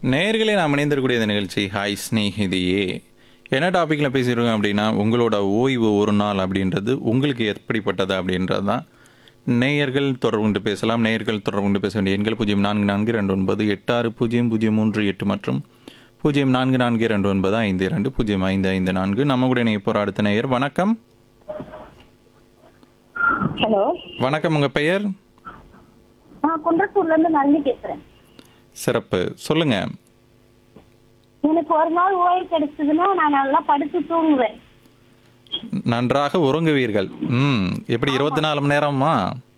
நேயர்களே நாம் இணைந்திருக்கக்கூடிய இந்த நிகழ்ச்சி ஹாய் ஸ்நேகிதியே என்ன டாப்பிக்கில் பேசியிருக்கோம் அப்படின்னா உங்களோட ஓய்வு ஒரு நாள் அப்படின்றது உங்களுக்கு எப்படிப்பட்டது அப்படின்றது தான் நேயர்கள் தொடர்பு கொண்டு பேசலாம் நேயர்கள் தொடர்பு கொண்டு பேச வேண்டிய எண்கள் பூஜ்ஜியம் நான்கு நான்கு ரெண்டு ஒன்பது எட்டு ஆறு பூஜ்ஜியம் பூஜ்ஜியம் மூன்று எட்டு மற்றும் பூஜ்ஜியம் நான்கு நான்கு ரெண்டு ஒன்பது ஐந்து இரண்டு பூஜ்ஜியம் ஐந்து ஐந்து நான்கு நம்ம கூட இணைய போகிற அடுத்த நேயர் வணக்கம் ஹலோ வணக்கம் உங்கள் பெயர் நான் குன்றத்தூர்ல இருந்து நளினி பேசுறேன் சிறப்பு சொல்லுங்கள் எனக்கு ஒரு நாள் ஓய்வு கிடைச்சதுன்னா நான் நல்லா படுத்து தூங்குவேன் நன்றாக உறங்குவீர்கள் ம் எப்படி இருபத்தி நாலு மணி நேரமா